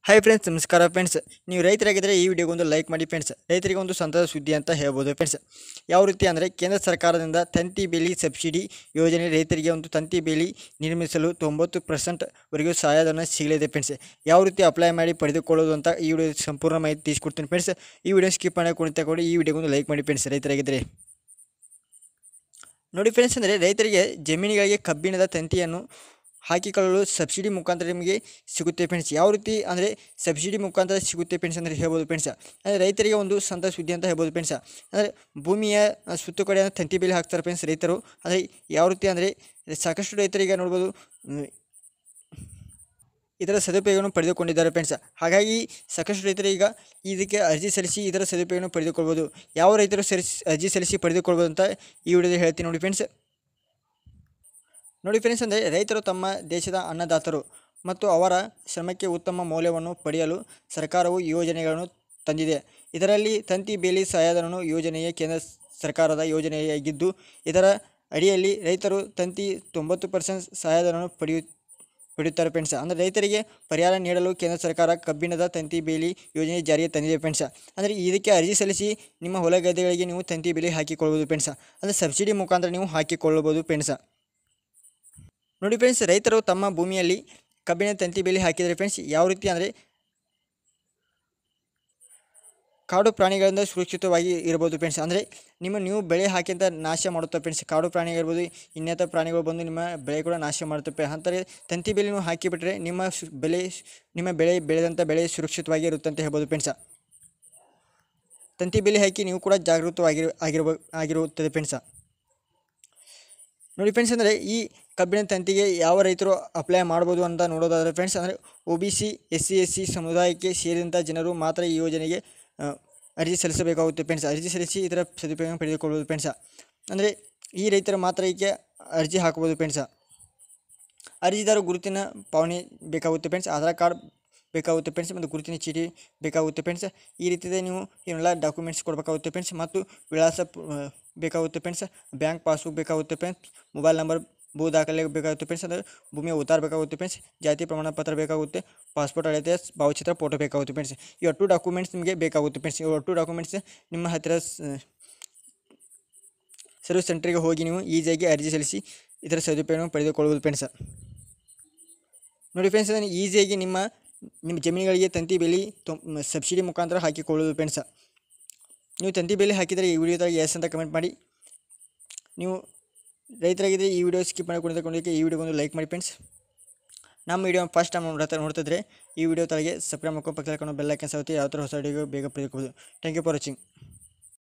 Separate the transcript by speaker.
Speaker 1: hi friends ನಮಸ್ಕಾರ friends ನೀವು ರೈತರಾಗಿದ್ದರೆ ಈ ವಿಡಿಯೋಗೊಂದು ಲೈಕ್ ಮಾಡಿ ಫ್ರೆಂಡ್ಸ್ ರೈತರಿಗೆ ಒಂದು ಸಂತದ ಸುದ್ದಿ ಅಂತ ಹೇಳ್ಬೋದು ಫ್ರೆಂಡ್ಸ್ ಯಾವ ರೀತಿ ಅಂದರೆ ಕೇಂದ್ರ ಸರ್ಕಾರದಿಂದ ತಂತಿ ಬೇಲಿ ಸಬ್ಸಿಡಿ ಯೋಜನೆ ರೈತರಿಗೆ ಒಂದು ತಂತಿ ಬೇಲಿ ನಿರ್ಮಿಸಲು ತೊಂಬತ್ತು ಪರ್ಸೆಂಟ್ವರೆಗೂ ಸಹಾಯಧನ ಸಿಗಲಿದೆ ಫ್ರೆಂಡ್ಸ್ ಯಾವ ರೀತಿ ಅಪ್ಲೈ ಮಾಡಿ ಪಡೆದುಕೊಳ್ಳೋದು ಅಂತ ಈ ವಿಡಿಯೋ ಸಂಪೂರ್ಣ ಮಾಹಿತಿ ತಿಳಿಸ್ಕೊಡ್ತೀನಿ ಫ್ರೆಂಡ್ಸ್ ಈ ವಿಡಿಯೋ ಸ್ಕಿಪ್ ಮಾಡಿ ಕುಣಿತ ಕೊಡಿ ಈ ವಿಡಿಯೋಗೊಂದು ಲೈಕ್ ಮಾಡಿ ಫ್ರೆಂಡ್ಸ್ ರೈತರಾಗಿದ್ದರೆ ನೋಡಿ ಫ್ರೆಂಡ್ಸ್ ಅಂದರೆ ರೈತರಿಗೆ ಜಮೀನುಗಳಿಗೆ ಕಬ್ಬಿಣದ ತಂತಿಯನ್ನು ಹಾಕಿಕೊಳ್ಳಲು ಸಬ್ಸಿಡಿ ಮುಖಾಂತರ ನಿಮಗೆ ಸಿಗುತ್ತೆ ಫ್ರೆಂಡ್ಸ್ ಯಾವ ರೀತಿ ಅಂದರೆ ಸಬ್ಸಿಡಿ ಮುಖಾಂತರ ಸಿಗುತ್ತೆ ಫ್ರೆಂಡ್ಸ್ ಅಂದರೆ ಹೇಳ್ಬೋದು ಫ್ರೆಂಡ್ಸ್ ಅಂದರೆ ರೈತರಿಗೆ ಒಂದು ಸಂತ ಸುದ್ದಿ ಅಂತ ಹೇಳ್ಬೋದು ಫ್ರೆಂಡ್ಸ್ ಅಂದರೆ ಭೂಮಿಯ ಆ, ಸುತ್ತು ಕಡೆ ತಂತಿ ಬೇಲಿ ಹಾಕ್ತಾರೆ ಫ್ರೆಂಡ್ಸ್ ರೈತರು ಅಂದರೆ ಯಾವ ರೀತಿ ಅಂದರೆ ಸಾಕಷ್ಟು ರೈತರಿಗೆ ನೋಡ್ಬೋದು ಮ್, ಇದರ ಸದುಪಯೋಗವನ್ನು ಪಡೆದುಕೊಂಡಿದ್ದಾರೆ ಫ್ರೆಂಡ್ಸ್ ಹಾಗಾಗಿ ಸಾಕಷ್ಟು ರೈತರು ಈಗ ಇದಕ್ಕೆ ಅರ್ಜಿ ಸಲ್ಲಿಸಿ ಇದರ ಸದುಪಯೋಗವನ್ನು ಪಡೆದುಕೊಳ್ಬೋದು ಯಾವ ರೈತರು ಸಲ್ಲಿಸಿ ಅರ್ಜಿ ಸಲ್ಲಿಸಿ ಪಡೆದುಕೊಳ್ಬೋದು ಅಂತ ಈ ವಿಡಿಯೋದಲ್ಲಿ ಹೇಳ್ತೀನಿ ನೋಡಿ ಫ್ರೆಂಡ್ಸ್ ನೋಡಿ ಫ್ರೆಂಡ್ಸ್ ಅಂದರೆ ರೈತರು ತಮ್ಮ ದೇಶದ ಅನ್ನದಾತರು ಮತ್ತು ಅವರ ಶ್ರಮಕ್ಕೆ ಉತ್ತಮ ಮೌಲ್ಯವನ್ನು ಪಡೆಯಲು ಸರ್ಕಾರವು ಯೋಜನೆಗಳನ್ನು ತಂದಿದೆ ಇದರಲ್ಲಿ ತಂತಿ ಬೇಲಿ ಸಹಾಯಧನನು ಯೋಜನೆಯ ಕೇಂದ್ರ ಸರ್ಕಾರದ ಯೋಜನೆಯಾಗಿದ್ದು ಇದರ ಅಡಿಯಲ್ಲಿ ರೈತರು ತಂತಿ ತೊಂಬತ್ತು ಪರ್ಸೆಂಟ್ ಸಹಾಯಧನವನ್ನು ಪಡೆಯು ಪಡೆಯುತ್ತಾರೆ ಫ್ರೆಂಡ್ಸ್ ಅಂದರೆ ರೈತರಿಗೆ ಪರಿಹಾರ ನೀಡಲು ಕೇಂದ್ರ ಸರ್ಕಾರ ಕಬ್ಬಿಣದ ತಂತಿ ಬೇಲಿ ಯೋಜನೆ ಜಾರಿಗೆ ತಂದಿದೆ ಫ್ರೆಂಡ್ಸ್ ಅಂದರೆ ಇದಕ್ಕೆ ಅರ್ಜಿ ಸಲ್ಲಿಸಿ ನಿಮ್ಮ ಹೊಲ ಗದ್ದೆಗಳಿಗೆ ನೀವು ತಂತಿ ಬೇಲಿ ಹಾಕಿಕೊಳ್ಳಬಹುದು ಫ್ರೆಂಡ್ಸ್ ಅಂದರೆ ಸಬ್ಸಿಡಿ ಮುಖಾಂತರ ನೀವು ಹಾಕಿಕೊಳ್ಳಬಹುದು ಫ್ರೆಂಡ್ಸ್ ನೋಡಿ ಫ್ರೆಂಡ್ಸ್ ರೈತರು ತಮ್ಮ ಭೂಮಿಯಲ್ಲಿ ಕಬ್ಬಿಣ ತಂತಿ ಬೇಲಿ ಹಾಕಿದರೆ ಫ್ರೆಂಡ್ಸ್ ಯಾವ ರೀತಿ ಅಂದರೆ ಕಾಡು ಪ್ರಾಣಿಗಳಿಂದ ಸುರಕ್ಷಿತವಾಗಿ ಇರ್ಬೋದು ಫ್ರೆಂಡ್ಸ್ ಅಂದರೆ ನಿಮ್ಮ ನೀವು ಬೆಳೆ ಹಾಕಿಂತ ನಾಶ ಮಾಡುತ್ತೆ ಫ್ರೆಂಡ್ಸ್ ಕಾಡು ಪ್ರಾಣಿಗಳಿರ್ಬೋದು ಇನ್ನಿತರ ಪ್ರಾಣಿಗಳು ಬಂದು ನಿಮ್ಮ ಬೆಳೆ ಕೂಡ ನಾಶ ಮಾಡುತ್ತವೆ ಅಂತಾರೆ ತಂತಿ ಬೇಲಿ ನೀವು ಹಾಕಿಬಿಟ್ರೆ ನಿಮ್ಮ ಸು ಬೆಳೆ ನಿಮ್ಮ ಬೆಳೆ ಬೆಳೆದಂಥ ಬೆಳೆ ಸುರಕ್ಷಿತವಾಗಿ ಇರುತ್ತೆ ಅಂತ ಹೇಳ್ಬೋದು ಫ್ರೆಂಡ್ಸ್ ತಂತಿ ಬೇಲಿ ಹಾಕಿ ನೀವು ಕೂಡ ಜಾಗೃತವಾಗಿರ ಆಗಿರ್ಬೋ ಆಗಿರುತ್ತದೆ ಫ್ರೆಂಡ್ಸ ನೋಡಿ ಫ್ರೆಂಡ್ಸ್ ಅಂದರೆ ಈ ಕಬ್ಬಿಣ ತಂತಿಗೆ ಯಾವ ರೈತರು ಅಪ್ಲೈ ಮಾಡ್ಬೋದು ಅಂತ ನೋಡೋದಾದರೆ ಫ್ರೆಂಡ್ಸ್ ಅಂದರೆ O B C S C S C ಸಮುದಾಯಕ್ಕೆ ಸೇರಿದಂಥ ಜನರು ಮಾತ್ರ ಈ ಯೋಜನೆಗೆ ಆ, ಅರ್ಜಿ ಸಲ್ಲಿಸಬೇಕಾಗುತ್ತೆ ಫ್ರೆಂಡ್ಸ್ ಅರ್ಜಿ ಸಲ್ಲಿಸಿ ಇದರ ಸದುಪಯೋಗ ಪಡೆದುಕೊಳ್ಳಬಹುದು ಫ್ರೆಂಡ್ಸ ಅಂದರೆ ಈ ರೈತರು ಮಾತ್ರ ಇದಕ್ಕೆ ಅರ್ಜಿ ಹಾಕ್ಬೋದು ಫ್ರೆಂಡ್ಸ ಅರ್ಜಿದಾರ ಗುರುತಿನ ಪಾವಣಿ ಬೇಕಾಗುತ್ತೆ ಫ್ರೆಂಡ್ಸ್ ಆಧಾರ್ ಕಾರ್ಡ್ ಬೇಕಾಗುತ್ತೆ ಫ್ರೆಂಡ್ಸ್ ಮತ್ತು ಗುರುತಿನ ಚೀಟಿ ಬೇಕಾಗುತ್ತೆ ಫ್ರೆಂಡ್ಸ್ ಈ ರೀತಿಯ ನೀವು ಇವನ್ನೆಲ್ಲ ಡಾಕ್ಯುಮೆಂಟ್ಸ್ ಕೊಡಬೇಕಾಗುತ್ತೆ ಫ್ರೆಂಡ್ಸ್ ಮತ್ತು ವಿಳಾಸ ಪ- ಆ, ಬೇಕಾಗುತ್ತೆ ಫ್ರೆಂಡ್ಸ್ ಬ್ಯಾಂಕ್ ಪಾಸ್ಬುಕ್ ಬೇಕಾಗುತ್ತೆ ಫ್ರೆಂಡ್ಸ್ ಮೊಬೈಲ್ ನಂಬರ್ ಭೂ ದಾಖಲೆ ಬೇಕಾಗುತ್ತೆ ಫ್ರೆಂಡ್ಸ್ ಅಂದರೆ ಭೂಮಿಯ ಉತ್ತಾರ ಬೇಕಾಗುತ್ತೆ ಫ್ರೆಂಡ್ಸ್ ಜಾತಿ ಪ್ರಮಾಣ ಪತ್ರ ಬೇಕಾಗುತ್ತೆ ಪಾಸ್ಪೋರ್ಟ್ ಅಳತೆ ಭಾವಚಿತ್ರ ಫೋಟೋ ಬೇಕಾಗುತ್ತೆ ಫ್ರೆಂಡ್ಸ್ ಈ ಒಟ್ಟು ಡಾಕ್ಯುಮೆಂಟ್ಸ್ ನಿಮಗೆ ಬೇಕಾಗುತ್ತೆ ಫ್ರೆಂಡ್ಸ್ ಈ ಒಟ್ಟು ಡಾಕ್ಯುಮೆಂಟ್ಸ್ ನಿಮ್ಮ ಹತ್ತಿರ ಸ- ಸರ್ವಿಸ್ ಸೆಂಟ್ರಿಗೆ ಹೋಗಿ ನೀವು ಈಸಿಯಾಗಿ ಅರ್ಜಿ ಸಲ್ಲಿಸಿ ಇದರ ಸದುಪಯೋಗ ಪಡೆದುಕೊಳ್ಳಬಹುದು ಫ್ರೆಂಡ್ಸ್ ನೋಡಿ ಫ್ರೆಂಡ್ಸ್ ಅದನ್ನು ಈಸಿಯಾಗಿ ನಿಮ್ಮ ನಿಮ್ಮ ಜಮೀನುಗಳಿಗೆ ತಂತಿ ಬೇಲಿ ತೊಂ ಸಬ್ಸಿಡಿ ಮುಖಾಂತರ ಹಾಕಿಕೊಳ್ಳೋದು ಫ್ರೆಂಡ್ಸ್ ನೀವು ತಂತಿ ಬೇಲಿ ಹಾಕಿದರೆ ಈ ವಿಡಿಯೋದಾಗ ಎಸ್ ಅಂತ ಕಮೆಂಟ್ ಮಾಡಿ ನೀವು ರೈತರಾಗಿದ್ದರೆ ಈ ವಿಡಿಯೋ ಸ್ಕಿಪ್ ಮಾಡಿಕೊಂಡಿದ್ದಕ್ಕೆ ಈ ವಿಡಿಯೋಗೊಂದು ಲೈಕ್ ಮಾಡಿ ಫ್ರೆಂಡ್ಸ್ ನಮ್ಮ ವಿಡಿಯೋ ಫಸ್ಟ್ ಟೈಮ್ ನೋಡ್ತಾ ನೋಡ್ತಿದ್ರೆ ಈ ವಿಡಿಯೋ ತಳಗೆ ಸಬ್ಸ್ಕ್ರೈಬ್ ಮಾಡ್ಕೊಂಡು ಪಕ್ಕದಲ್ಲಿ ಬೆಲ್ ಐಕನ್ ಸವತಿ ಯಾವ ಥರ ಹೊಸ ವಿಡಿಯೋ ಬೇಗ ಪಡೆದುಕೋಬೋದು ಥ್ಯಾಂಕ್ ಯು ಫಾರ್ ವಾಚಿಂಗ್